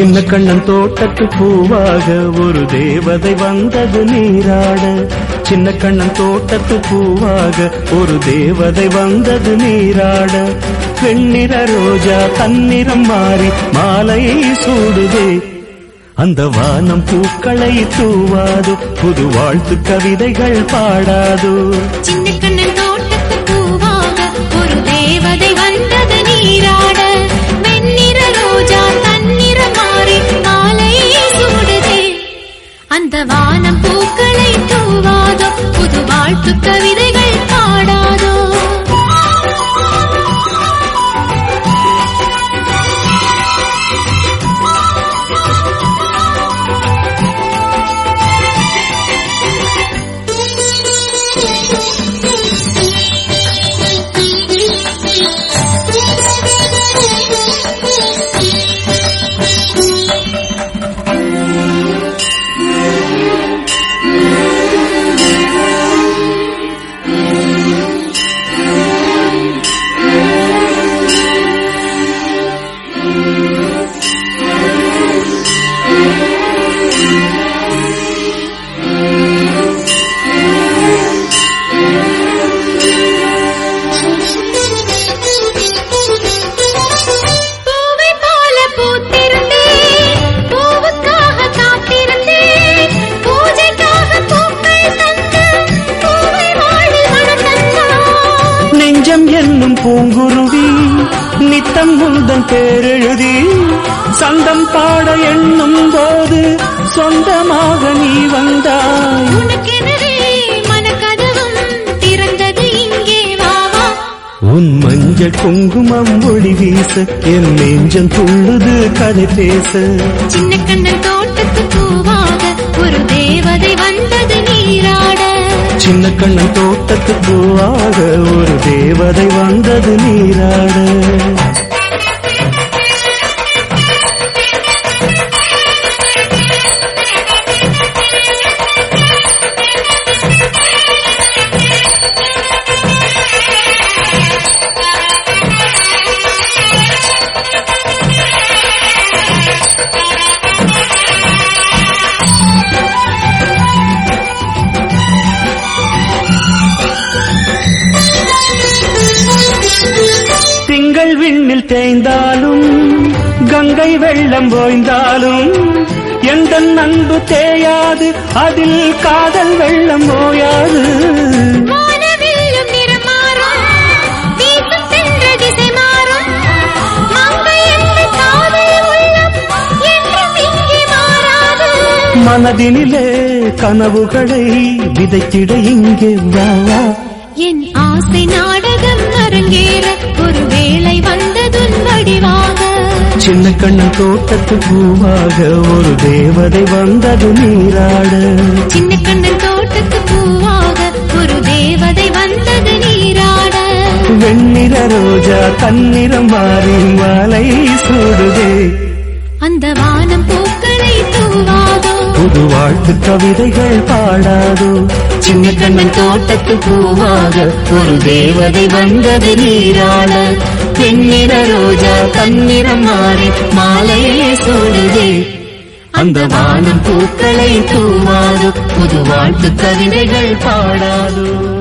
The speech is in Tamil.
சின்ன கண்ணன் தோட்டத்து பூவாக ஒரு தேவதை வந்தது நீராட சின்ன கண்ணன் தோட்டத்து பூவாக ஒரு தேவதை வந்தது நீராட வெண்ணிற ரோஜா தன்னிறம் மாறி மாலையை சூடுதே அந்த வானம் பூக்களை தூவாது புது வாழ்த்து கவிதைகள் பாடாதோ சின்ன கண்ணன் தோட்டத்து பூவாக ஒரு தேவதை வந்தது நீராட வெண்ணிற ரோஜா தன்னிற மாறி மாலையை சூடுதே அந்த வானம் பூக்களை தூவாதோ புது வாழ்த்து கவிதைகள் பாடாதோ பூவை போல பூத்திருந்தேன் பூவுக்காக காத்திருந்தேன் பூஜைக்காக பூக்கள் தந்து பூவை வாழி மனம் தந்தாய் நெஞ்சம் என்னும் பூங்குருவி நித்தம் முந்தன் பேரெழுதி சந்தம் பாட எண்ணும் போது சொந்தமாக நீ வந்தாய் உனக்கெனவே மனக்கதவும் திறந்தது இங்கே வா வா உன் மஞ்சள் குங்குமம் ஒளி வீச என் நெஞ்சம் துள்ளுது கதை பேச சின்ன கண்ணன் தோட்டத்து பூவாக ஒரு தேவதை வந்தது நீராட சின்ன கண்ணன் தோட்டத்து பூவாக ஒரு தேவதை வந்தது நீராட திங்கள் விண்ணில் தேய்ந்தாலும் கங்கை வெள்ளம் ஓய்ந்தாலும் எந்த அன்பு தேயாது அதில் காதல் வெள்ளம் ஓயாது வானவில்லும் நிறம் மாறும் வீசும் சென்ற திசை மாறும் மங்கை என்ற காதல் உள்ளம் என்றும் இங்கே மாறாது மனதினிலே கனவுகளை விதைத்திட இங்கே வா வா. என் ஆசை நாடகம் அரங்கேற ஒரு வேளை வந்ததுன் வடிவாக சின்ன கண்ணன் தோட்டத்து பூவாக ஒரு தேவதை வந்தது நீராட சின்ன கண்ணன் தோட்டத்து பூவாக ஒரு தேவதை வந்தது நீராட வெண்ணிற ரோஜா தன்னிறம் மாறி மாலை சூடுதே அந்த வானம் பூக்களை தூவாதோ புது வாழ்த்து கவிதைகள் பாடாதோ சின்ன கண்ணன் தோட்டத்து பூவாக ஒரு தேவதை வந்தது நீராட பெண்ணிற ரோஜா தன்னிறம் மாறி மாலையே சூடுதே அந்த வானம் பூக்களை தூவாதோ புது வாழ்த்து கவிதைகள் பாடாதோ